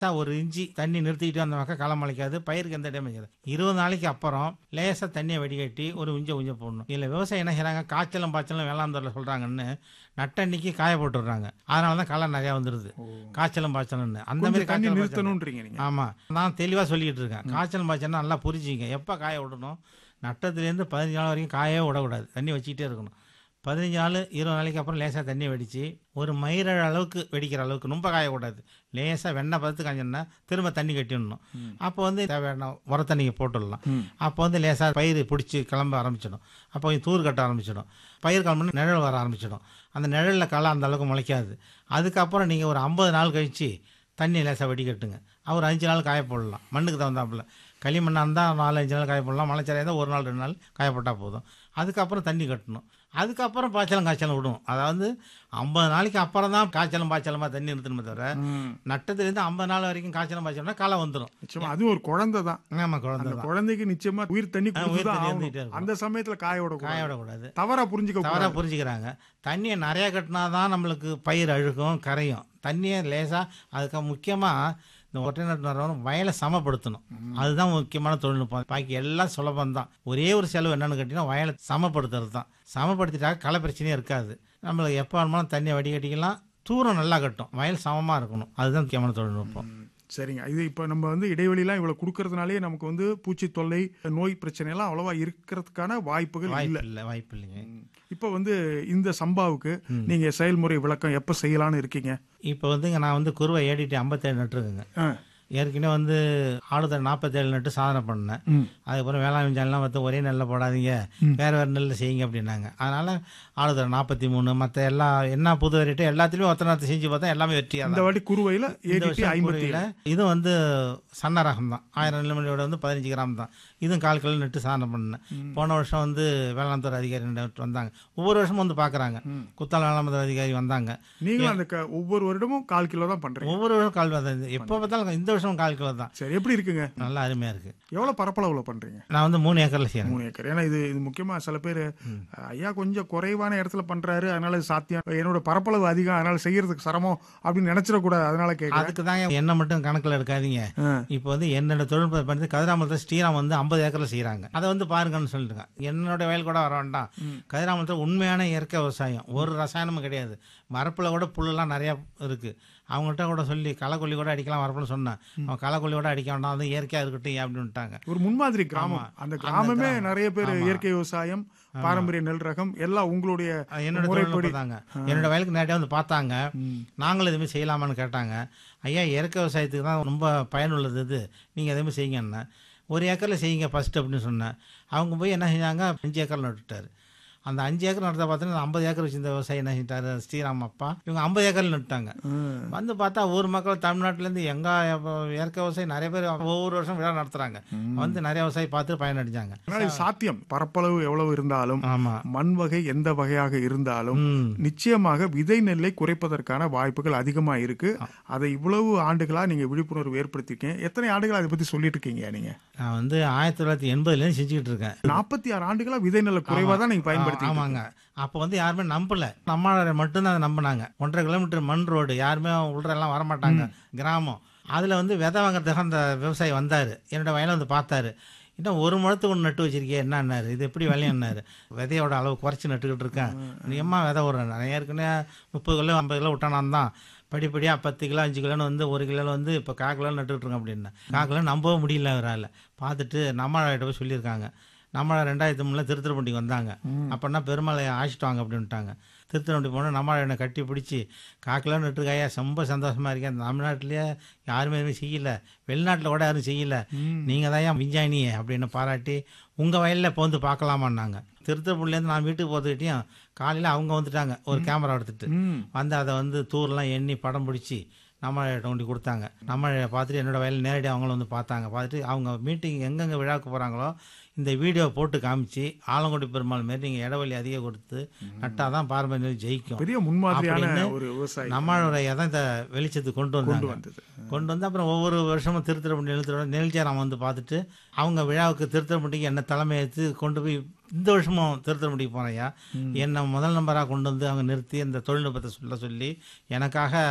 தான் ஒரு இஞ்சி தண்ணி நிறுத்திக்கிட்டு அந்த பக்கம் களை முளைக்காது பயிருக்கு எந்த டேமேஜ் இல்லை இருபது நாளைக்கு அப்புறம் லேசாக தண்ணியை வடிகட்டி ஒரு உஞ்ச உஞ்ச போடணும் இதில் விவசாயம் என்ன செய்கிறாங்க காய்ச்சலும் பாய்ச்சலும் வேளாண்துறையில் சொல்கிறாங்கன்னு நட்டன்னைக்கு காய போட்டுடுறாங்க அதனால தான் களை நிறையா வந்துடுது காய்ச்சலும் பாய்ச்சலும்னு அந்த மாதிரி கொஞ்சம் தண்ணி காய்ச்சலும் பாய்ச்சலும் நிறுத்தணும்ன்றீங்க நீங்க ஆமாம் நான் தெளிவாக சொல்லிக்கிட்டு இருக்கேன் காய்ச்சல் பாய்ச்சல்னா நல்லா புரிஞ்சுங்க எப்போ காய விடணும் நட்டத்துலேருந்து பதினஞ்சு நாள் வரைக்கும் காயவே விடக்கூடாது தண்ணி வச்சுக்கிட்டே இருக்கணும் பதினஞ்சு நாள் இருபது நாளைக்கு அப்புறம் லேசாக தண்ணி வெடித்து ஒரு மயிரழ அளவுக்கு வெடிக்கிற அளவுக்கு ரொம்ப காயக்கூடாது லேசாக வெண்ணெய் பதத்து காஞ்சோன்னா திரும்ப தண்ணி கட்டிடணும் அப்போ வந்து தேவையான உர தண்ணியை போட்டுடலாம் ம். அப்போ வந்து லேசாக பயிர் பிடிச்சி கிளம்ப ஆரம்பிச்சிடும் அப்போ கொஞ்சம் தூர் கட்ட ஆரம்பிச்சிடும் பயிர் கிளம்புனா நிழல் வர ஆரம்பிச்சிடும் அந்த நிழலில் களை அந்த அளவுக்கு முளைக்காது அதுக்கப்புறம் நீங்கள் ஒரு ஐம்பது நாள் கழித்து தண்ணி லேசாக வடிகட்டுங்க அவர் அஞ்சு நாள் காய போடலாம் மண்ணுக்கு தகுந்தாப்புல களிமண்ணாக இருந்தால் நாலு அஞ்சு நாள் காய போடலாம் மலைச்சரையாக இருந்தால் ஒரு நாள் ரெண்டு நாள் காயப்பட்டால் போதும் அதுக்கப்புறம் தண்ணி கட்டணும் அதுக்கப்புறம் பாய்ச்சலும் காய்ச்சலும் விடும் அதாவது ஐம்பது நாளைக்கு அப்புறம் தான் காய்ச்சலும் பாய்ச்சலுமா தண்ணி நிறுத்தணுமே தவிர ம். நட்டத்துலேருந்து ஐம்பது நாள் வரைக்கும் காய்ச்சலும் பாய்ச்சலும்னா களை வந்துடும் நிச்சயமா அது ஒரு குழந்தை தான் ஆமாம் குழந்தை அந்த தான் குழந்தைக்கு நிச்சயமா உயிர் தண்ணி ஆ, உயிர் கொடுத்துதான் தண்ணி ஆகணும். இருந்துகிட்டே இருக்கும். அந்த சமயத்துல காய காய விடக்கூடாது விடக்கூடாது தவறா புரிஞ்சுக்க தவறாக கூடாது. புரிஞ்சுக்கிறாங்க தண்ணியை நிறையா கட்டினா தான் நம்மளுக்கு பயிர் அழுகும் கரையும் தண்ணியை லேசாக அதுக்கு முக்கியமாக இந்த ஒற்றை நட்டு நடுறவங்க வயலை சமப்படுத்தணும் அதுதான் முக்கியமான தொழில்நுட்பம் பாக்கி எல்லாம் சுலபம் தான் ஒரே ஒரு செலவு என்னன்னு கேட்டிங்கன்னா வயலை சமப்படுத்துறது தான் சமப்படுத்திட்டா களை பிரச்சனையே இருக்காது நம்மளுக்கு எப்போ வேணுமாலும் தண்ணியை வடிகட்டிக்கலாம் தூரம் நல்லா கட்டும் வயல் சமமாக இருக்கணும் அதுதான் முக்கியமான தொழில்நுட்பம் ம், சரிங்க இது இப்போ நம்ம வந்து இடைவெளிலாம் இவ்வளவு கொடுக்கறதுனாலே நமக்கு வந்து பூச்சி தொல்லை நோய் பிரச்சனை எல்லாம் அவ்வளவா இருக்கிறதுக்கான வாய்ப்புகள் வாய்ப்பு இல்லை இல்லை வாய்ப்பு இல்லைங்க இப்போ வந்து இந்த சம்பாவுக்கு நீங்க செயல்முறை விளக்கம் எப்ப செய்யலாம்னு இருக்கீங்க இப்போ வந்துங்க நான் வந்து குருவை ஏடிட்டு ஐம்பத்தேழு நட்டுருக்குங்க ஆ, ஏற்கனவே வந்து ஆடுதல் நாற்பத்தேழு நட்டு சாதனை பண்ணேன் ம். அதுக்கப்புறம் வேளாண் விஞ்ஞானம்லாம் பார்த்து ஒரே நெல்லை போடாதீங்க வேறு வேறு நெல்லை செய்யுங்க அப்படின்னாங்க அதனால் ஆடுதல் நாற்பத்தி மூணு மற்ற எல்லா என்ன புது வெரைட்டி எல்லாத்துலேயும் ஒத்த நேரத்தை செஞ்சு பார்த்தா எல்லாமே வெற்றியாக இந்த வாட்டி குருவையில இந்த ஏடிபி வருஷம் ஐம்பத்தி கூடையில இது வந்து சன்ன ரகம் தான் ஆயிரம் நிலமணியோட வந்து பதினஞ்சு கிராம் தான் இதுவும் கால் கிலோ நட்டு சாதனை பண்ணேன் போன வருஷம் வந்து வேளாண் துறை அதிகாரி ரெண்டு வந்தாங்க ஒவ்வொரு வருஷமும் வந்து பார்க்குறாங்க குத்தால வேளாண் துறை அதிகாரி வந்தாங்க நீங்களும் அந்த க- ஒவ்வொரு வருடமும் கால் கிலோ தான் பண்றீங்க ஒவ்வொரு வருஷம் கால் தான் எப்போ பார்த்தாலும் இந்த வருஷம் கால் கிலோ தான் சரி எப்படி இருக்குங்க நல்லா அருமையாக இருக்குது எவ்வளவு பரப்பளவுல பண்றீங்க நான் வந்து மூணு ஏக்கரில் செய்கிறேன் மூணு ஏக்கர் ஏன்னா இது இது முக்கியமா சில பேர் ஐயா கொஞ்சம் குறைவான இடத்துல பண்றாரு அதனால இது சாத்தியம் என்னோட பரப்பளவு அதிகம் அதனால செய்யறதுக்கு சிரமம் அப்படின்னு நினைச்சிடக்கூடாது அதனால கேட்க அதுக்கு தாங்க என்ன மட்டும் கணக்கில் எடுக்காதீங்க இப்போ வந்து என்னோட தொழில்நுட்பம் பண்ணி கதிராமலத்தில் ஸ்ரீராம் வந்து ஐம்பது ஏக்கரில் செய்கிறாங்க அதை வந்து பாருங்கன்னு சொல்லிட்டுங்க என்னோட வயல் கூட வர வேண்டாம் கதிராமலத்தில் உண்மையான இயற்கை விவசாயம் ஒரு ரசாயனமும் கிடையாது மரப்பில் கூட புல்லெல்லாம் நிறையா இருக்குது அவங்கள்ட்ட கூட சொல்லி களைக்கொல்லி கூட அடிக்கலாம் வரப்புன்னு சொன்னேன் அவன் களைக்கொல்லி கூட அடிக்க வேண்டாம் அது இயற்கையாக இருக்கட்டும் ஏன் அப்படின்ட்டாங்க ஒரு முன்மாதிரி கிராமம் ஆமா. அந்த அந்த கிராமமே கிராமம். நிறைய பேர் ஆமா. இயற்கை விவசாயம் பாரம்பரிய நெல் ரகம் எல்லாம் உங்களுடைய அது என்னோட முறைப்படி தொழில்நுட்பம் தாங்க என்னோட வயலுக்கு நேரடியாக வந்து பார்த்தாங்க நாங்களும் எதுவுமே செய்யலாமான்னு கேட்டாங்க ஐயா இயற்கை விவசாயத்துக்கு தான் ரொம்ப பயனுள்ளது இது நீங்கள் எதுவுமே செய்யுங்கன்னு ஒரு ஏக்கரில் செய்யுங்க ஃபர்ஸ்ட் அப்படின்னு சொன்னேன் அவங்க போய் என்ன செஞ்சாங்க அஞ்சு ஏக்கர் நட்டுட்டாரு அந்த அஞ்சு ஏக்கர் நடுறத பார்த்தீங்கன்னா ஐம்பது ஏக்கர் வச்சிருந்த விவசாயி என்ன செஞ்சிட்டாரு ஸ்ரீராம் அப்பா இவங்க ஐம்பது ஏக்கரில் நட்டுட்டாங்க ம், வந்து பார்த்தா ஊர் மக்கள் தமிழ்நாட்டிலேருந்து எங்க இயற்கை விவசாயம் நிறைய பேர் ஒவ்வொரு வருஷம் விழா நடத்துகிறாங்க வந்து நிறைய விவசாயி பார்த்து பயனடைஞ்சாங்க அதனால இது சாத்தியம் பரப்பளவு எவ்வளவு இருந்தாலும் ஆமாம் மண் வகை எந்த வகையாக இருந்தாலும் ம் நிச்சயமாக விதை நெல்லை குறைப்பதற்கான வாய்ப்புகள் அதிகமா இருக்கு அதை இவ்வளவு ஆண்டுகளா நீங்க விழிப்புணர்வு ஏற்படுத்திருக்கீங்க எத்தனை ஆண்டுகளா அதை பத்தி சொல்லிட்டு இருக்கீங்க நீங்க நான் வந்து ஆயிரத்தி தொள்ளாயிரத்தி எண்பதுலேருந்து செஞ்சுக்கிட்டு இருக்கேன் நாற்பத்தி ஆறு ஆண்டுகளா விதை நெல்லை குறைவா தான் நீங்க பயன்படுத்தி ஆமாங்க அப்போ வந்து யாருமே நம்பல நம்மளால மட்டும்தான் அதை நம்பினாங்க ஒன்றரை கிலோமீட்டர் மண் ரோடு யாருமே உள்ளரெல்லாம் வரமாட்டாங்க கிராமம் அதில் வந்து விதை வாங்குறதுக்கு அந்த விவசாயி வந்தார் என்னோட வயலை வந்து பார்த்தாரு இன்னும் ஒரு முழத்துக்கு ஒன்று நட்டு வச்சிருக்கே என்னன்னாரு இது எப்படி விளையாடினாரு விதையோட அளவு குறைச்சி நட்டுக்கிட்டு இருக்கேன் நீ எம்மா விதை விடுறேன் நான் ஏற்கனவே முப்பது கிலோ ஐம்பது கிலோ விட்டானான் தான் படிப்படியாக பத்து கிலோ அஞ்சு கிலோன்னு வந்து ஒரு கிலோவில் வந்து இப்போ கா கிலோ நட்டுக்கிட்டு இருக்கேன் அப்படின்னா கா கிலோ நம்பவும் முடியல அவரால் பார்த்துட்டு நம்மளாட்ட போய் சொல்லியிருக்காங்க நம்மளை ரெண்டாயிரத்தி மூணில் திருத்திருப்பண்டிக்கு வந்தாங்க அப்படின்னா பெருமாளை ஆசிட்டு வாங்க அப்படின்ட்டாங்க திருத்திருப்பண்டி போனால் நம்மளை என்னை கட்டி பிடிச்சி காக்கிலாம் நட்டுருக்காயா ரொம்ப சந்தோஷமா இருக்கேன் தமிழ்நாட்டிலேயே யாருமே எதுவுமே செய்யல வெளிநாட்டில் கூட யாரும் செய்யல நீங்கள் தான் ஏன் விஞ்ஞானி அப்படின்னு பாராட்டி உங்கள் வயலில் இப்போ வந்து பார்க்கலாமான்னாங்க திருத்திருப்பண்டிலேருந்து நான் வீட்டுக்கு போகிறதுக்கிட்டையும் காலையில் அவங்க வந்துட்டாங்க ஒரு கேமரா எடுத்துகிட்டு ம். வந்து அதை வந்து தூர்லாம் எண்ணி படம் பிடிச்சி நம்ம கொண்டு கொடுத்தாங்க நம்ம பார்த்துட்டு என்னோட வயலில் நேரடியாக அவங்களும் வந்து பார்த்தாங்க பார்த்துட்டு அவங்க மீட்டிங் எங்கெங்கே விழாவுக்கு போகிறாங்களோ இந்த வீடியோ போட்டு காமிச்சு ஆலங்குடி பெருமாள் மாரி நீங்கள் இடவெளி அதிகம் கொடுத்து நட்டால் தான் பாரம்பரியம் ஜெயிக்கும் பெரிய முன்மாதிரியான அப்படின்னு ஒரு விவசாயி நம்மளோட எதை இந்த வெளிச்சத்துக்கு கொண்டு கொண்டு வந்தாங்க வந்தது கொண்டு வந்து அப்புறம் ஒவ்வொரு வருஷமும் திருத்திரப்பட்டி எழுத்துறோட நெல்ஜாராம் வந்து பார்த்துட்டு அவங்க விழாவுக்கு திருத்திரப்பட்டிக்கு என்ன தலைமை ஏற்று கொண்டு போய் இந்த வருஷமும் திருத்திரப்பட்டிக்கு போனையா என்னை முதல் நம்பராக கொண்டு வந்து அவங்க நிறுத்தி அந்த தொழில்நுட்பத்தை சொல்ல சொல்லி எனக்காக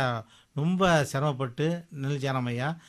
ரொம்ப சிரமப்பட்டு நெல் ஜானம் ஐயா